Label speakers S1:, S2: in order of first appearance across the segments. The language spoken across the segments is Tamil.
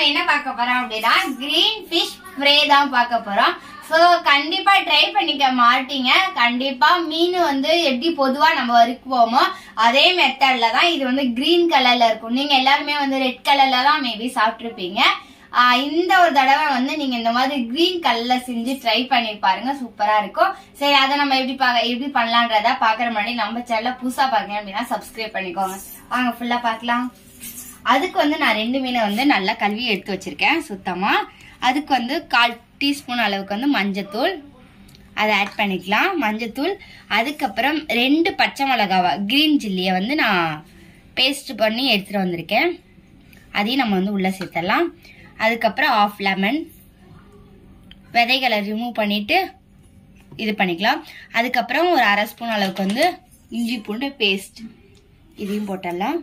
S1: நம்ம என்ன பார்க்க போறோம் அப்படின்னா கிரீன் ஃபிஷ் ஃப்ரே தான் பார்க்க போறோம் சோ கண்டிப்பா ட்ரை பண்ணிக்க மாட்டீங்க கண்டிப்பா மீன் வந்து எப்படி பொதுவா நம்ம வறுக்குவோமோ அதே மெத்தட்ல தான் இது வந்து கிரீன் கலர்ல இருக்கும் நீங்க எல்லாருமே வந்து ரெட் கலர்ல தான் மேபி சாப்பிட்டுருப்பீங்க ஆஹ் இந்த ஒரு தடவை வந்து நீங்க இந்த மாதிரி கிரீன் கலர்ல செஞ்சு ட்ரை பண்ணி பாருங்க சூப்பரா இருக்கும் சரி அதை நம்ம எப்படி பாக்க எப்படி பண்ணலான்றத பாக்குற முன்னாடி நம்ம சேனல்ல புதுசா பாக்கீங்க அப்படின்னா சப்ஸ்கிரைப் பண்ணிக்கோங்க வாங்க ஃபுல்லா பார்க்கலாம் அதுக்கு வந்து நான் ரெண்டு மீனை வந்து நல்லா கழுவி எடுத்து வச்சிருக்கேன் சுத்தமா அதுக்கு வந்து கால் டீஸ்பூன் அளவுக்கு வந்து மஞ்சத்தூள் அதை ஆட் பண்ணிக்கலாம் மஞ்சத்தூள் அதுக்கப்புறம் ரெண்டு பச்சை மிளகாவா கிரீன் சில்லியை வந்து நான் பேஸ்ட் பண்ணி எடுத்துட்டு வந்திருக்கேன் அதையும் நம்ம வந்து உள்ளே சேர்த்துடலாம் அதுக்கப்புறம் ஆஃப் லெமன் விதைகளை ரிமூவ் பண்ணிட்டு இது பண்ணிக்கலாம் அதுக்கப்புறம் ஒரு அரை ஸ்பூன் அளவுக்கு வந்து இஞ்சி பூண்டு பேஸ்ட் இதையும் போட்டுடலாம்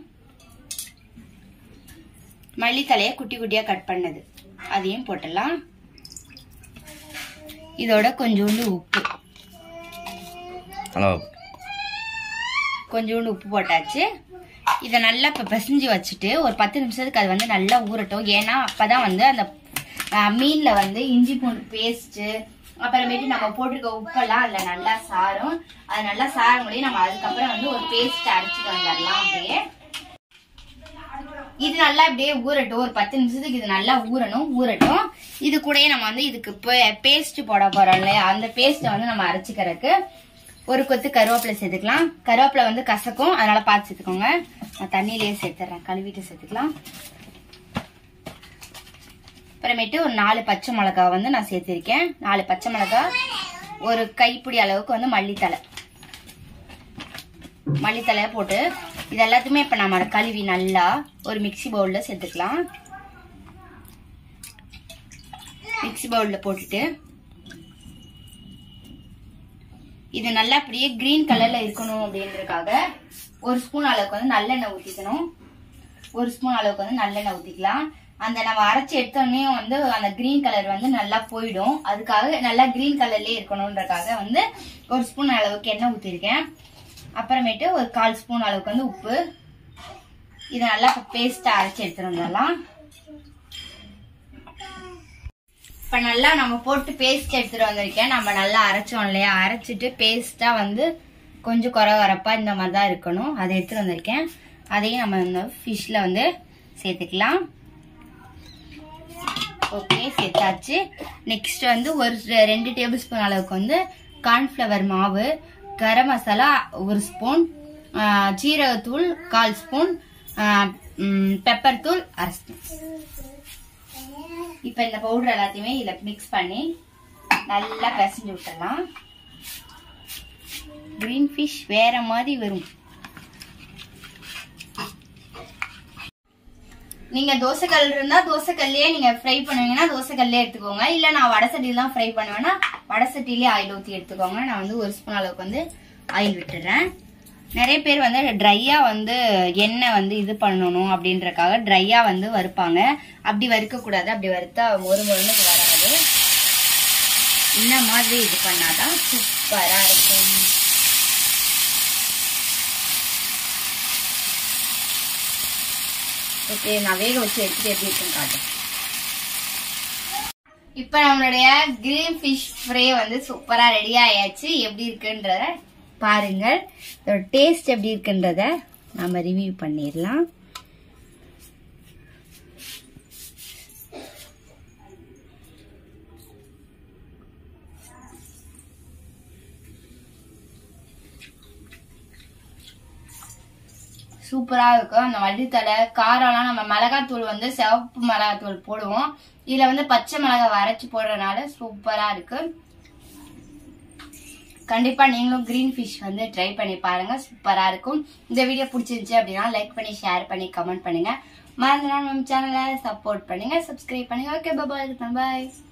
S1: மல்லித்தலையை குட்டி குட்டியாக கட் பண்ணது அதையும் போட்டுடலாம் இதோட கொஞ்சோண்டு உப்பு
S2: ஹலோ
S1: கொஞ்சோண்டு உப்பு போட்டாச்சு இதை நல்லா இப்போ பிசைஞ்சு வச்சுட்டு ஒரு பத்து நிமிஷத்துக்கு அது வந்து நல்லா ஊறட்டும் ஏன்னா அப்பதான் வந்து அந்த ஆஹ், மீன்ல வந்து இஞ்சி பூண்டு பேஸ்ட்டு அப்புறமேட்டு நம்ம போட்டிருக்க உப்பெல்லாம் அதில் நல்லா சாரும் அது நல்லா சார முடியும் நம்ம அதுக்கப்புறம் வந்து ஒரு பேஸ்ட் அரைச்சிட்டு வந்துடலாம் அப்படியே இது நல்லா அப்படியே ஊறட்டும் ஒரு பத்து நிமிஷத்துக்கு இது நல்லா ஊறணும் ஊறட்டும் இது கூடயே நம்ம வந்து இதுக்கு பேஸ்ட் போட போறோம் இல்லையா அந்த பேஸ்ட்டை வந்து நம்ம அரைச்சிக்கிறதுக்கு ஒரு கொத்து கருவேப்பிலை சேர்த்துக்கலாம் கருவேப்பிலை வந்து கசக்கும் அதனால பார்த்து சேர்த்துக்கோங்க நான் தண்ணியிலேயே சேர்த்துறேன் கழுவிட்டு சேர்த்துக்கலாம் அப்புறமேட்டு ஒரு நாலு பச்சை மிளகா வந்து நான் சேர்த்திருக்கேன் நாலு பச்சை மிளகா ஒரு கைப்பிடி அளவுக்கு வந்து மல்லித்தலை மல்லித்தலைய போட்டு இது எல்லாத்தையுமே இப்ப நம்ம கழுவி நல்லா ஒரு மிக்ஸி பவுல்ல சேர்த்துக்கலாம் மிக்ஸி பவுல்ல போட்டுட்டு இது நல்லா அப்படியே கிரீன் கலர்ல இருக்கணும் அப்படின்றதுக்காக ஒரு ஸ்பூன் அளவுக்கு வந்து நல்லெண்ணெய் ஊத்திக்கணும் ஒரு ஸ்பூன் அளவுக்கு வந்து நல்லெண்ணெய் ஊத்திக்கலாம் அந்த நம்ம அரைச்சி எடுத்தோடனே வந்து அந்த கிரீன் கலர் வந்து நல்லா போயிடும் அதுக்காக நல்லா கிரீன் கலர்லயே இருக்கணும்ன்றக்காக வந்து ஒரு ஸ்பூன் அளவுக்கு எண்ணெய் ஊத்திருக்கேன் அப்புறமேட்டு ஒரு கால் ஸ்பூன் அளவுக்கு வந்து உப்பு இதை நல்லா பேஸ்டா அரைச்சி எடுத்துட்டு வந்துடலாம் இப்ப நல்லா நம்ம போட்டு பேஸ்ட் எடுத்துட்டு வந்திருக்கேன் நம்ம நல்லா அரைச்சோம் இல்லையா அரைச்சிட்டு பேஸ்டா வந்து கொஞ்சம் குறை குறைப்பா இந்த மாதிரி தான் இருக்கணும் அதை எடுத்துட்டு வந்திருக்கேன் அதையும் நம்ம இந்த ஃபிஷ்ல வந்து சேர்த்துக்கலாம் ஓகே சேர்த்தாச்சு நெக்ஸ்ட் வந்து ஒரு ரெ- ரெண்டு டேபிள் ஸ்பூன் அளவுக்கு வந்து கார்ன்ஃப்ளவர் மாவு கரம் மசாலா ஒரு ஸ்பூன் ஜீரகத்தூள் கால் ஸ்பூன் பெப்பர் தூள் அரை ஸ்பூன் இப்போ இந்த பவுடர் எல்லாத்தையுமே இதில் மிக்ஸ் பண்ணி நல்லா பிசைஞ்சு விட்டுடலாம் கிரீன் ஃபிஷ் வேற மாதிரி வரும் நீங்க தோசைக்கல் இருந்தா தோசைக்கல்லையே நீங்க ஃப்ரை பண்ணுவீங்கன்னா தோசைக்கல்லே எடுத்துக்கோங்க இல்ல நான் வடை சட்டியில தான் ஃப்ரை பண்ணுவேன்னா வடை சட்டிலேயே ஆயில் ஊத்தி எடுத்துக்கோங்க நான் வந்து ஒரு ஸ்பூன் அளவுக்கு வந்து ஆயில் விட்டுறேன் நிறைய பேர் வந்து ட்ரையா வந்து எண்ணெய் வந்து இது பண்ணணும் அப்படின்றக்காக ட்ரையா வந்து வறுப்பாங்க அப்படி வறுக்க கூடாது அப்படி வறுத்தா ஒரு முருனுக்கு வராது இந்த மாதிரி இது பண்ணாதான் சூப்பரா இருக்கும் ஓகே நான் வேக வச்சு எடுத்துட்டு எப்படி இருக்குன்னு காட்டுறேன் இப்ப நம்மளுடைய கிரீன் ஃபிஷ் ஃப்ரை வந்து சூப்பரா ரெடி ஆயாச்சு எப்படி இருக்குன்றத பாருங்கள் இதோட டேஸ்ட் எப்படி இருக்குன்றத நாம ரிவ்யூ பண்ணிடலாம் சூப்பரா இருக்கும் அந்த மல்லித்தலை காரம்லாம் நம்ம மிளகாத்தூள் வந்து சிவப்பு மிளகாத்தூள் போடுவோம் இதுல வந்து பச்சை மிளகாய் அரைச்சு போடுறதுனால சூப்பரா இருக்கு கண்டிப்பா நீங்களும் கிரீன் ஃபிஷ் வந்து ட்ரை பண்ணி பாருங்க சூப்பரா இருக்கும் இந்த வீடியோ பிடிச்சிருந்துச்சு அப்படின்னா லைக் பண்ணி ஷேர் பண்ணி கமெண்ட் பண்ணுங்க மறந்துடா நம்ம சேனலை சப்போர்ட் பண்ணுங்க சப்ஸ்கிரைப் பண்ணுங்க ஓகே பாய் பாய்